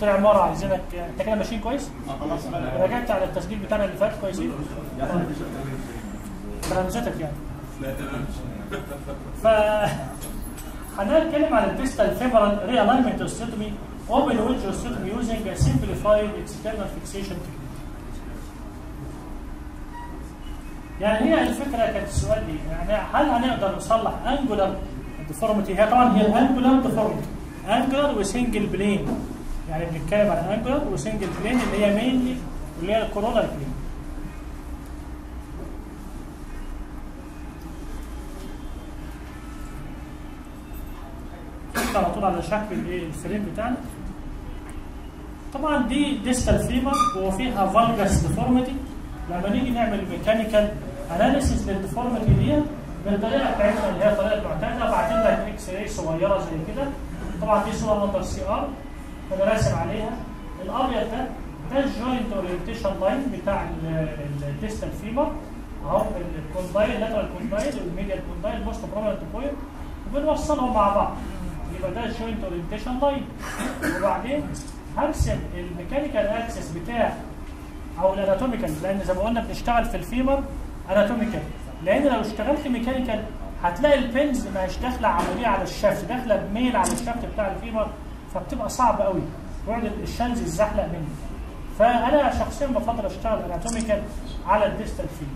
دكتور عماره عايزينك انت كده ماشيين كويس؟ خلاص رجعت على التسجيل بتاعنا اللي فات كويسين؟ ترانزيتك يعني ف هنتكلم عن الديستال فيمورال ري الاينمنت اوستيتومي اوبن ويدج اوستيتومي يوزنج ا سمبليفايد اكسترنال فيكسيشن تكنيك يعني هي الفكره كانت السؤال دي يعني هل هنقدر نصلح انجولار ديفورميتي هي طبعا هي الانجولار ديفورميتي انجولار وسنجل بلين يعني بنتكلم عن انجولار وسنجل بلين اللي هي مينلي اللي هي الكورونا بلين نخش على طول على شكل الايه الفريم بتاعنا طبعا دي ديستال فيمر وفيها فالجاس ديفورميتي لما نيجي نعمل ميكانيكال اناليسيس للديفورميتي دي بالطريقه بتاعتنا اللي هي الطريقه المعتاده بعتين لك اكس راي صغيره زي كده طبعا دي صوره اندر سي ار انا راسم عليها الابيض ده ده الجوينت اورينتيشن لاين بتاع الديستال فيمر اهو الكوندايل لاترال كوندايل والميديال كوندايل موست برومننت بوينت وبنوصلهم مع بعض يبقى ده الجوينت اورينتيشن لاين وبعدين هرسم الميكانيكال اكسس بتاع او الاناتوميكال لان زي ما قلنا بنشتغل في الفيمر اناتوميكال لان لو اشتغلت ميكانيكال هتلاقي البنز مش داخله عموديه على الشافت داخله بميل على الشافت بتاع الفيمر فبتبقى صعب قوي يقعد الشنز يتزحلق مني فانا شخصيا بفضل اشتغل اناتوميكال على الديستال فيمر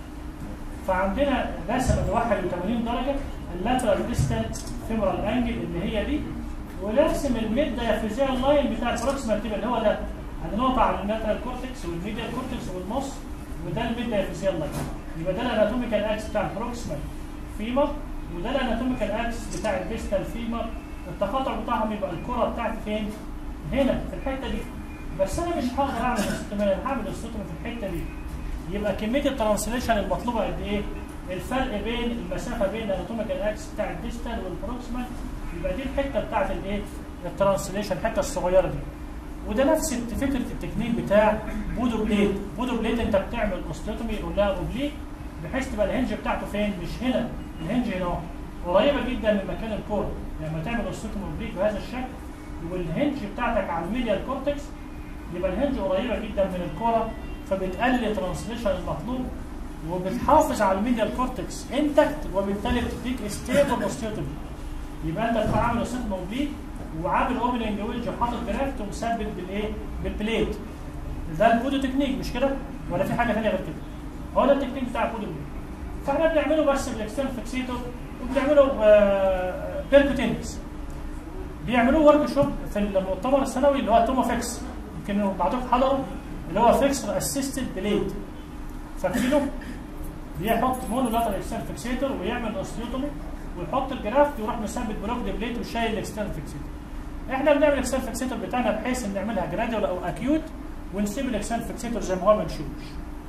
فعندنا رسم ب 81 درجه اللاترال ديستال فيمورال انجل اللي هي دي ورسم الميد دايفيزيال لاين بتاع البروكسيمال تيبل اللي هو ده هنقطع على اللاترال كورتكس والميديال كورتكس والنص وده الميد دايفيزيال لاين يبقى ده الاناتوميكال اكس بتاع البروكسيمال فيمر وده الاناتوميكال اكس بتاع الديستال فيمر التقاطع بتاعهم يبقى الكره بتاعتي فين؟ هنا في الحته دي بس انا مش هقدر اعمل استومي انا هعمل استومي في الحته دي يبقى كميه الترانسليشن المطلوبه قد ايه؟ الفرق بين المسافه بين الاناتوميكال اكس بتاع الديستال والبروكسيمال يبقى دي الحته بتاعت الايه؟ الترانسليشن الحته الصغيره دي. وده نفس فكره التكنيك بتاع بودو بليت، بودو بليت انت بتعمل اوستيوتومي كلها اوبليك بحيث تبقى الهنج بتاعته فين؟ مش هنا، الهنج هنا اهو. قريبه جدا من مكان الكور، لما تعمل اوستيوتومي اوبليك بهذا الشكل والهنج بتاعتك على الميديال كورتكس يبقى الهنج قريبه جدا من الكوره فبتقلل الترانسليشن المطلوب وبتحافظ على الميديال كورتكس انتكت وبالتالي بتديك ستيبل اوستيوتومي يبقى انت بتبقى عامل اوستيوتومي اوبليك وعامل اوبننج ويلج وحاطط جرافت ومثبت بالايه؟ بالبليت ده البودو تكنيك مش كده؟ ولا في حاجه ثانيه غير كده؟ هو ده التكنيك بتاع البودو بليت فاحنا بنعمله بس بالاكسترن فيكسيتور وبنعمله بيركوتينكس بيعملوه ورك شوب في المؤتمر السنوي اللي هو توما فيكس يمكن بعضكم حضروا اللي هو فيكس اسيستد بليد فاكرينه؟ بيحط مونو لاتر اكسترن فيكسيتور ويعمل اوستيوتومي ويحط الجرافت ويروح مثبت بلوك دي بليت وشايل الاكسترن فيكسيتور. احنا بنعمل الاكسترن فيكسيتور بتاعنا بحيث ان نعملها جراديوال او اكيوت ونسيب الاكسترن فيكسيتور زي ما هو ما نشوفش.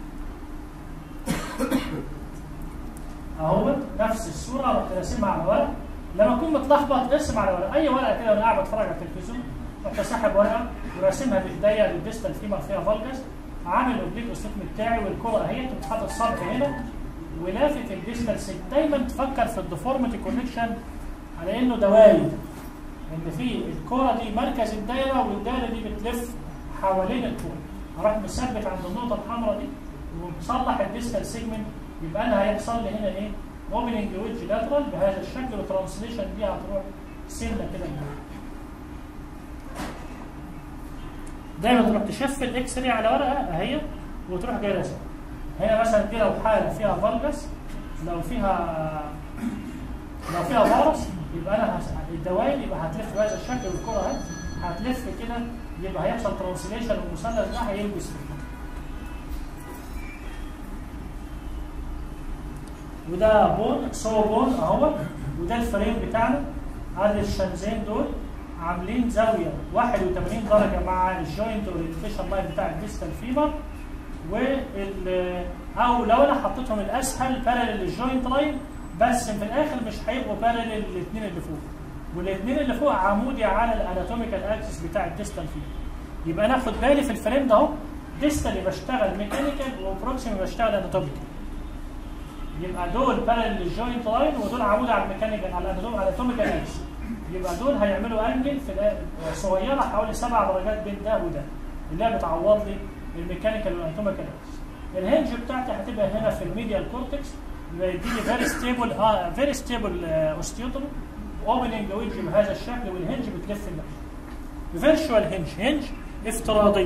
اهو نفس الصوره رحت راسمها على ورق لما اكون متلخبط ارسم على ورق اي ورقه كده وانا قاعد بتفرج على التلفزيون رحت ساحب ورقه وراسمها بايديا للديستال فيما فيها فالجس عامل الاوبليك اوستيتومي بتاعي والكره اهي بتتحط الصبغ هنا ولافت الديستال سيك دايما تفكر في الديفورميتي كونكشن على انه دواير ان في الكره دي مركز الدايره والدايره دي بتلف حوالين الكره اروح مثبت عند النقطه الحمراء دي ومصلح الديستال سيجمنت يبقى انا هيحصل لي هنا ايه؟ اوبننج ويدج لاترال بهذا الشكل والترانسليشن دي هتروح سنه كده من دايما تروح تشف الاكس راي على ورقه اهي وتروح جاي راسم هنا مثلا دي لو حاله فيها فالجس لو فيها لو فيها فيروس يبقى انا هس... الدوائر يبقى هتلف بهذا الشكل والكره اهي هتلف كده يبقى هيحصل ترانسليشن والمثلث ده هيلبس وده بون سو بون اهو وده الفريم بتاعنا ادي الشمزين دول عاملين زاويه 81 درجه مع الجوينت اورينتيشن لاين بتاع الديستال فيمر وال او لو انا حطيتهم الاسهل بارلل للجوينت لاين بس في الاخر مش هيبقوا بارلل الاثنين اللي فوق والاثنين اللي فوق عمودي على الاناتوميكال اكسس بتاع الديستال فيمر يبقى انا اخد بالي في الفريم ده اهو ديستالي بشتغل ميكانيكال وبروكسيمي بشتغل اناتوميكال يبقى دول بارلل للجوينت لاين ودول عمود على الميكانيكال على الاناتوميكال اكسس يبقى دول هيعملوا انجل في الآ- صغيره حوالي سبع درجات بين ده وده اللي هي بتعوض لي الميكانيكال والاناتوميكال الهنج بتاعتي هتبقى هنا في الميديال كورتكس يبقى يديني فيري ستيبل اه فيري ستيبل اوستيوتومي اوبننج ويدج بهذا الشكل والهنج بتلف الناحيه فيرتشوال هنج هنج افتراضي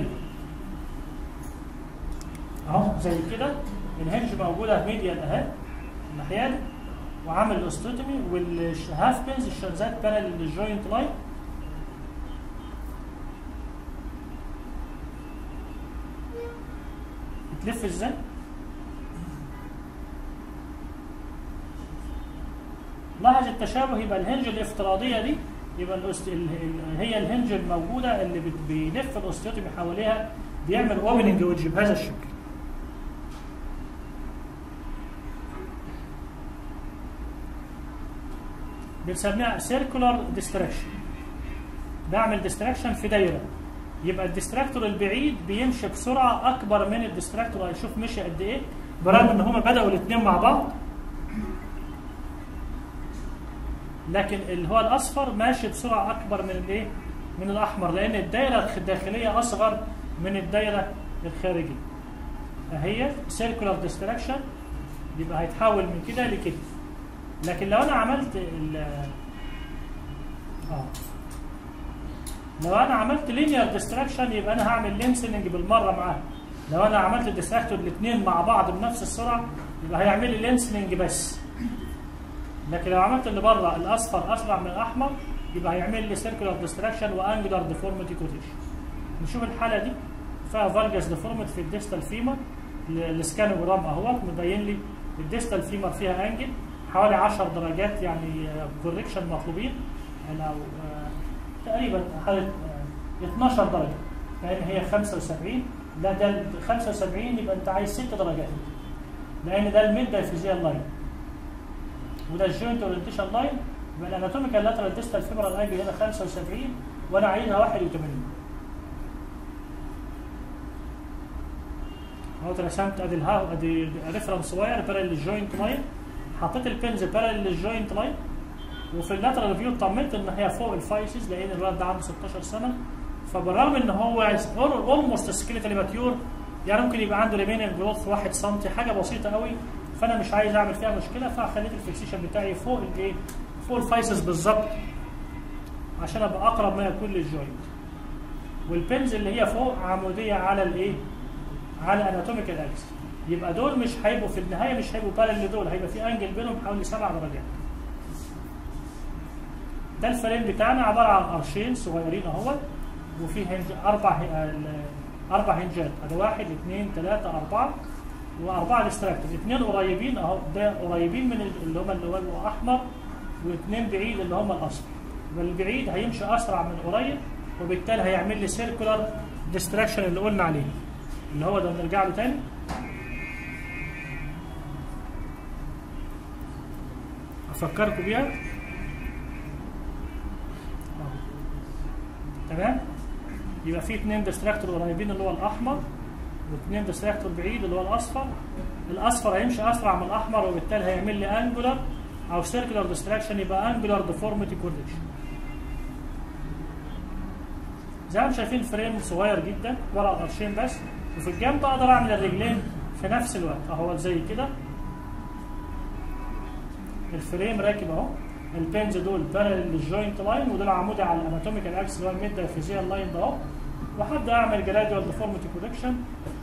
اهو زي كده الهنج موجوده ميديال اهي الناحيه دي وعامل الاوستوتومي والهاف بينز الشنزات بانل للجوينت لاين بتلف ازاي؟ لاحظ التشابه يبقى الهنج الافتراضيه دي يبقى الأست... ال... ال... هي الهنج الموجوده اللي بت... بيلف الاوستيوتومي حواليها بيعمل اوبننج ويدج بهذا الشكل بنسميها سيركولار ديستراكشن بعمل ديستراكشن في دايره يبقى الديستراكتور البعيد بيمشي بسرعه اكبر من الديستراكتور هيشوف مشي قد ايه برغم ان هما بداوا الاثنين مع بعض لكن اللي هو الاصفر ماشي بسرعه اكبر من الايه من الاحمر لان الدايره الداخليه اصغر من الدايره الخارجيه فهي سيركولار ديستراكشن يبقى هيتحول من كده لكده لكن لو انا عملت ال اه لو انا عملت لينير ديستراكشن يبقى انا هعمل لينسنج بالمره معاه لو انا عملت الديستراكتور الاثنين مع بعض بنفس السرعه يبقى هيعمل لي لينسنج بس لكن لو عملت اللي بره الاصفر اسرع من الاحمر يبقى هيعمل لي سيركولار ديستراكشن وانجلر ديفورميتي كوتيشن نشوف الحاله دي فيها فالجاس ديفورميتي في الديستال فيمر السكانوجرام اهوت مبين لي الديستال فيمر فيها انجل حوالي 10 درجات يعني كوريكشن مطلوبين يعني او آه، تقريبا حوالي آه، 12 درجه لان هي 75 لا ده ال 75 يبقى انت عايز 6 درجات لان ده الميد دايفيزيال لاين وده الجوينت اورينتيشن لاين يبقى الاناتوميكال لاترال ديستال فيبرال انجل هنا 75 وانا عايزها 81 اهو رسمت ادي الها ادي ريفرنس صغير بارل للجوينت لاين حطيت البنز بارل للجوينت لاين وفي اللاترال فيو اطمنت ان هي فوق الفايسز لان الولد ده عنده 16 سنه فبالرغم ان هو اولموست سكيليتالي ماتيور يعني ممكن يبقى عنده ريميننج جروث 1 سم حاجه بسيطه قوي فانا مش عايز اعمل فيها مشكله فخليت الفيكسيشن بتاعي فوق الايه؟ فوق الفايسز بالظبط عشان ابقى اقرب ما يكون للجوينت والبنز اللي هي فوق عموديه على الايه؟ على اناتوميكال اكس يبقى دول مش هيبقوا في النهايه مش هيبقوا بارل لدول هيبقى في انجل بينهم حوالي سبع درجات ده الفريم بتاعنا عباره عن قرشين صغيرين اهو وفي هنج اربع ه- ال- اربع هنجات ادي واحد اثنين ثلاثه اربعه واربعه ديستراكتور اثنين قريبين اهو ده قريبين من ال- اللي هم اللي هو الاحمر واثنين بعيد اللي هم الاصفر يبقى البعيد هيمشي اسرع من القريب وبالتالي هيعمل لي سيركولار ديستراكشن اللي قلنا عليه اللي هو ده نرجع له تاني افكركم بيها أهو. تمام يبقى في اثنين ديستراكتور قريبين اللي هو الاحمر واثنين ديستراكتور بعيد اللي هو الاصفر الاصفر هيمشي اسرع من الاحمر وبالتالي هيعمل لي انجولار او سيركولار ديستراكشن يبقى انجولار ديفورميتي كورليشن زي ما انتم شايفين فريم صغير جدا ورا قرشين بس وفي الجنب اقدر اعمل الرجلين في نفس الوقت اهو زي كده الفريم راكب اهو البينز دول بارل للجوينت لاين ودول عمودي على الاناتوميكال اكس اللي هو الميد دايفيزيال لاين ده اهو وهبدا اعمل جراديوال ديفورميتي كوركشن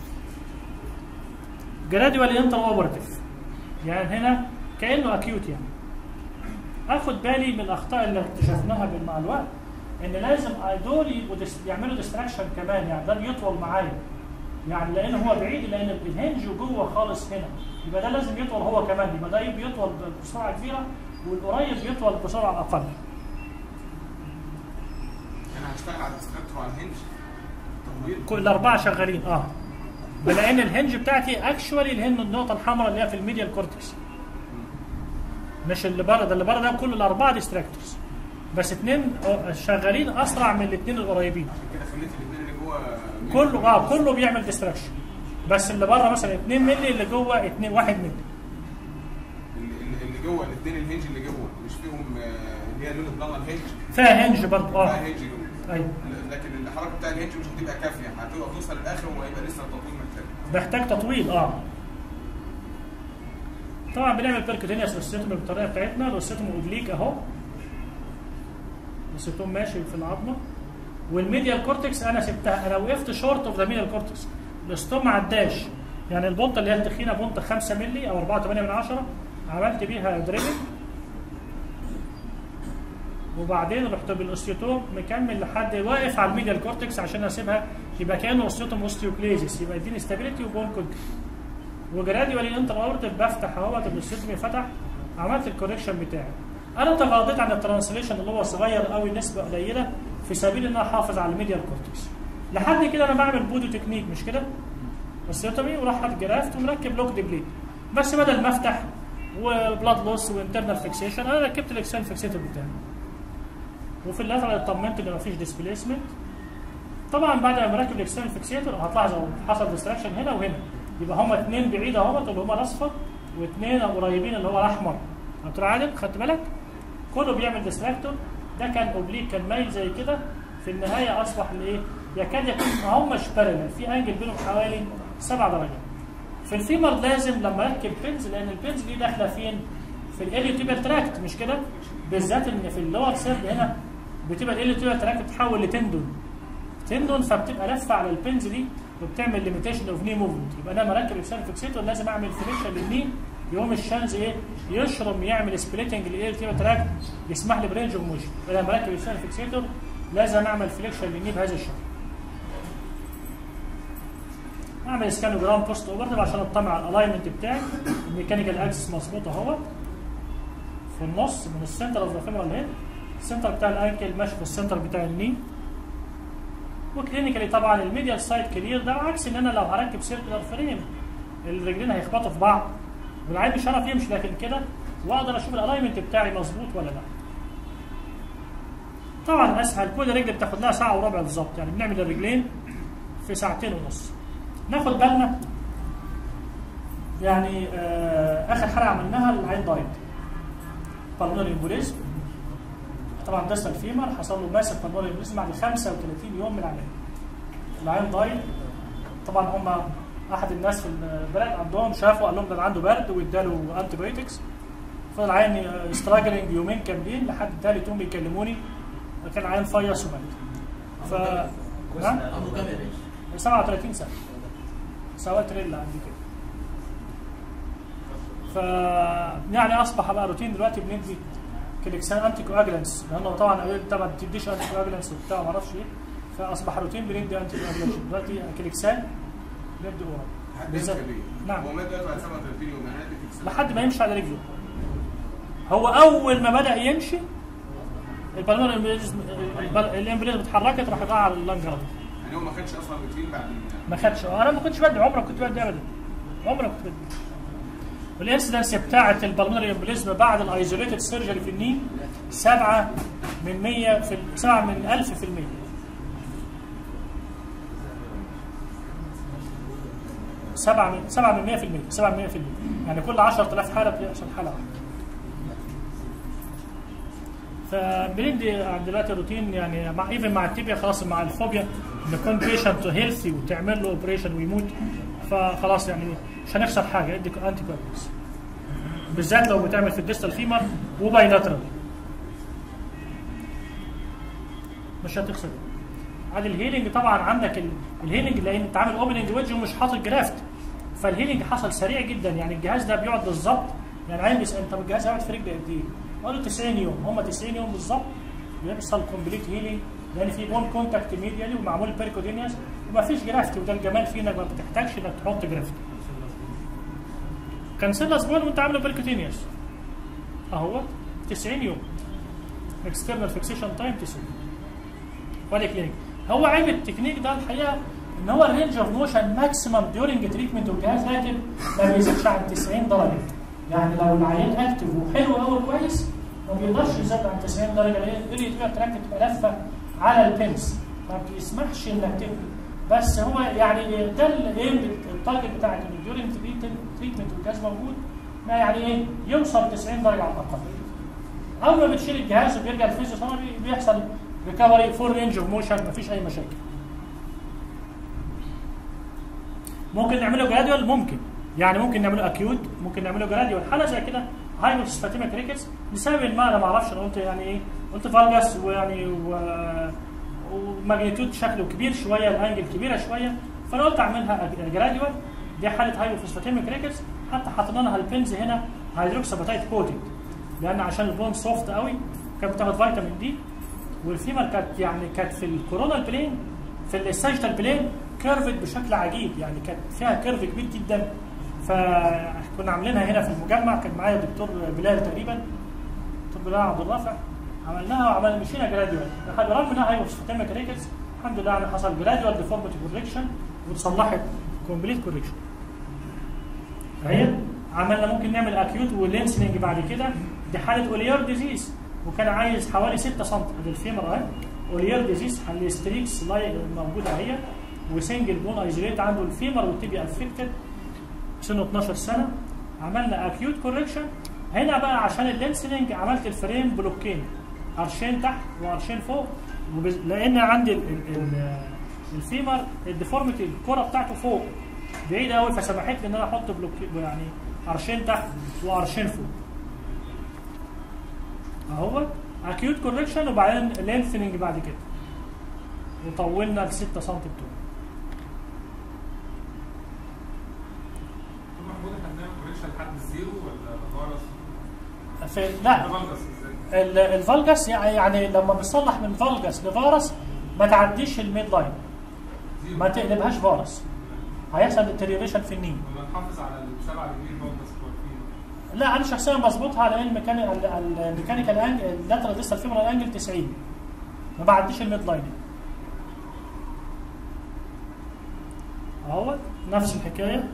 جراديوال انتر اوبرتيف يعني هنا كانه اكيوت يعني اخد بالي من الاخطاء اللي اكتشفناها مع الوقت ان لازم دول يبقوا ديس- يعملوا ديستراكشن كمان يعني ده بيطول معايا يعني لان هو بعيد لان الهنج جوه خالص هنا يبقى ده لازم يطول هو كمان يبقى ده بيطول بسرعه كبيره والقريب يطول بسرعه اقل انا هشتغل على الديستراكتور وعلى الهنج تطوير كل الاربعه شغالين اه لان الهنج بتاعتي اكشوالي الهن النقطه الحمراء اللي هي في الميديال كورتكس مش اللي بره ده اللي بره ده كل الاربعه ديستراكتورز بس اثنين شغالين اسرع من الاثنين القريبين عشان كده خليت الاثنين اللي جوه كله اه كله بيعمل ديستراكشن بس اللي بره مثلا 2 مللي اللي جوه 2 1 مللي اللي, اللي- اللي جوه الاثنين الهنج اللي جوه مش فيهم آه، هي اللون الضلمه الهنج فيها هنج برضه فيها اه هنج لون ايوه لكن الحركه بتاع الهنج مش هتبقى كافيه هتبقى توصل للاخر وهيبقى لسه التطوير محتاج محتاج تطويل اه طبعا بنعمل بيركوتينيوس اوستيتوم بالطريقه بتاعتنا الاوستيتوم اوبليك اهو الاوستيتوم ماشي في العظمه والميديال كورتكس انا سبتها انا وقفت شورت اوف ذا ميديال كورتكس الاستوم ما عداش يعني البونطه اللي هي التخينه بونطه 5 مللي او 4 8 من 10 عملت بيها دريبنج وبعدين رحت بالاوستيوتوم مكمل لحد واقف على الميديال كورتكس عشان اسيبها يبقى كانه اوستيوتوم اوستيوكليزيس يبقى يديني ستابيليتي وبون كونتاكت وجراديوالي انتر اورتيف بفتح اهوت الاوستيوتوم فتح عملت الكوريكشن بتاعي انا تغاضيت عن الترانسليشن اللي هو صغير قوي نسبه قليله في سبيل ان انا احافظ على الميديال كورتكس لحد كده انا بعمل بودو تكنيك مش كده اوستيوتومي وراح حاطط جرافت ومركب لوك بليد بس بدل ما افتح وبلاد لوس وانترنال فيكسيشن انا ركبت الاكسال فيكسيتور بتاعي وفي اللاترال اطمنت ان مفيش ديسبيسمنت طبعا بعد ما بركب الاكسترنال فيكسيتور هتلاحظ اهو حصل ديستراكشن هنا وهنا يبقى هما اثنين بعيد اهوت اللي هما الاصفر واثنين قريبين اللي هو الاحمر دكتور عادل خدت بالك كله بيعمل ديستراكتور ده كان اوبليك كان مايل زي كده في النهايه اصبح لايه يكاد يكون ما هماش بارلل في انجل بينهم حوالي 7 درجات في الفيمر لازم لما اركب بنز لان البنز دي داخله فين في الاليوتيبال تراكت مش كده بالذات ان في اللور سيرد هنا بتبقى الاليوتيبال تراكت بتتحول لتندون تندون فبتبقى لفه على البنز دي وبتعمل ليميتيشن اوف ني موفمنت يبقى انا مركب اكسال فيكسيتور لازم اعمل فريكشن للني يقوم الشانز ايه يشرم يعمل سبليتنج للاليوتيبال تراكت يسمح لي برينج اوف موشن فلما مركب اكسال فيكسيتور لازم اعمل فليكشن للني بهذا الشكل اعمل سكانوجرام بوست اوفرتيف عشان اطمع على الالاينمنت بتاعي الميكانيكال اكسس مظبوط اهوت في النص من السنتر اوف ذا فيمورال هيد السنتر بتاع الانكل ماشي في السنتر بتاع الني وكلينيكالي طبعا الميديال سايد كلير ده عكس ان انا لو هركب سيركلر فريم الرجلين هيخبطوا في بعض والعين مش هيعرف يمشي لكن كده واقدر اشوف الالاينمنت بتاعي مظبوط ولا لا طبعا اسهل كل رجل بتاخد لها ساعه وربع بالظبط يعني بنعمل الرجلين في ساعتين ونص ناخد بالنا يعني آه اخر حلقه عملناها العين دايت بالمونري امبوليزم طبعا دست الفيمر حصل له ماسك بالمونري امبوليزم بعد 35 يوم من العمليه العين دايت طبعا هم احد الناس في البلد عندهم شافوا قال لهم ده عنده برد واداله انتي بايوتكس فضل العين ستراجلنج يومين كاملين لحد ثالث يوم بيكلموني كان العين فيص ومات ف نعم؟ عنده كام يا باشا؟ 37 سنه سواء تريلا عندي كده ف يعني اصبح بقى روتين دلوقتي بندي كليكسان انتي كواجلانس لانه طبعا قالوا لي انت ما بتديش انتي كواجلانس وبتاع ما اعرفش ايه فاصبح روتين بندي انتي كواجلانس دلوقتي كليكسان ندي اورال حد بالظبط. يمشي ليه؟ نعم. هو مات دلوقتي بعد 37 يوم يعني هدي تكسب. لحد ما يمشي على رجله هو اول ما بدا يمشي البالون الامبريز اتحركت راح يقع على اللنجر يعني هو ما خدش اصلا روتين بعد ال- ما خدش انا ما كنتش بدي عمري ما كنت بدي ابدا عمري ما كنت بدي والانسيدنس بتاعه البلمونري امبوليزم بعد الايزوليتد سيرجري في الني 7 من 100 في 7 من 1000 في المية سبعة من سبعة من 100 في المية سبعة من 100 في المية يعني كل 10000 حالة بيحصل حالة واحدة فبندي عند دلوقتي روتين يعني مع ايفن مع التيبيا خلاص مع الفوبيا ان يكون بيشنت هيلثي وتعمل له اوبريشن ويموت فخلاص يعني مش هنخسر حاجه ادي انتي كويس بالذات لو بتعمل في الديستال فيمر وبايلاترال مش هتخسر عاد الهيلينج طبعا عندك ال- الهيلينج لان انت عامل اوبننج ويدج ومش حاطط جرافت فالهيلينج حصل سريع جدا يعني الجهاز ده بيقعد بالظبط يعني عين بيسال طب الجهاز هيقعد في رجلي قد ايه؟ قالوا 90 يوم هم 90 يوم بالظبط بيحصل كومبليت هيلينج لان في بون كونتاكت ميديالي ومعمول بيركودينيوس وما فيش جرافت وده الجمال فيه انك ما بتحتاجش انك تحط جرافت كان سيلس بون وانت عامله بيركودينيوس اهو 90 يوم اكسترنال فيكسيشن تايم 90 وادي كلينيك هو عيب التكنيك ده الحقيقه ان هو الرينج اوف موشن ماكسيمم ديورنج تريتمنت والجهاز اكتف ما بيزيدش عن 90 درجه يعني لو العيان اكتف وحلو قوي كويس ما بيقدرش يزيد عن 90 درجه لان الدنيا تبقى تراك تبقى لفه على البنس ما بيسمحش انك تقفل بس هو يعني ده الايه التارجت بتاعت ان الديورنج تريتمنت والجهاز موجود ما يعني ايه يوصل 90 درجه على الاقل اول ما بتشيل الجهاز وبيرجع الفيزيوثيرابي بيحصل ريكفري فور رينج اوف موشن مفيش اي مشاكل ممكن نعمله جراديوال ممكن يعني ممكن نعمله اكيوت ممكن نعمله جراديوال حاله زي كده هايبوكس فاتيميك ريكتس لسبب ما انا ما اعرفش انا قلت يعني ايه قلت فالجاس ويعني و... وماجنتيود شكله كبير شويه الانجل كبيره شويه فانا قلت اعملها جراديوال دي حاله هايبوفوسفاتيميك ريكتس حتى حطينا لها البنز هنا هيدروكساباتايت كوتنج لان عشان البون سوفت قوي كانت بتاخد فيتامين دي والفيمر كانت يعني كانت في الكورونال بلين في الساجيتال بلين كيرفد بشكل عجيب يعني كانت فيها كيرف كبير جدا فكنا عاملينها هنا في المجمع كان معايا الدكتور بلال تقريبا دكتور بلال عبد الرافع عملناها وعملنا مشينا جراديوال لحد رغم انها هايبوفوسفاتيميك ريكتس الحمد لله يعني حصل جراديوال ديفورميتي كوريكشن وتصلحت كومبليت كوريكشن اهي عملنا ممكن نعمل اكيوت ولينسنج بعد كده دي حاله اوليار ديزيز وكان عايز حوالي 6 سم ادي الفيمر اهي اوليار ديزيز الستريكس موجوده اهي وسنجل بون ايزوليت عنده الفيمر والتيبي افكتد سنه 12 سنه عملنا اكيوت كوركشن هنا بقى عشان اللينسنج عملت الفريم بلوكين قرشين تحت وقرشين فوق وبز... لان عندي ال... ال... ال... الفيمر الديفورميتي الكره بتاعته فوق بعيده قوي فسمحت لي ان انا احط بلوك يعني قرشين تحت وقرشين فوق اهو اكيوت كوركشن وبعدين لينثنينج بعد كده وطولنا ل 6 سم بتوعه طب محمود احنا بنعمل كوريكشن لحد الزيرو ولا فيروس؟ في لا فالجاس ازاي؟ ال- الفالجاس يعني يعني لما بتصلح من فالجاس لفيروس ما تعديش الميد لاين زيرو ما تقلبهاش فيروس هيحصل ديتيريوريشن في النيل ولا نحافظ على السبعة دجري فالجاس كويسين لا انا شخصيا بظبطها لان الميكانيكال الميكانيكال انجل اللاترال ديستال فيمورال انجل 90 ما بعديش الميد لاين اهو نفس الحكايه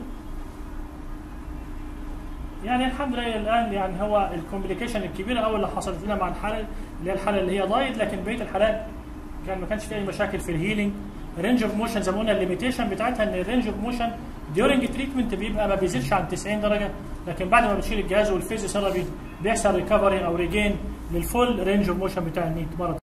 يعني الحمد لله الان يعني هو الكومبليكيشن الكبيره قوي اللي حصلت لنا مع الحاله اللي هي الحاله اللي هي دايت لكن بقيه الحالات كان ما كانش في اي مشاكل في الهيلينج رينج اوف موشن زي ما قلنا الليميتيشن بتاعتها ان الرينج اوف موشن ديورنج تريتمنت بيبقى ما بيزيدش عن 90 درجه لكن بعد ما بتشيل الجهاز والفيزيوثيرابي بيحصل ريكفري او ريجين للفول رينج اوف موشن بتاع النيت مره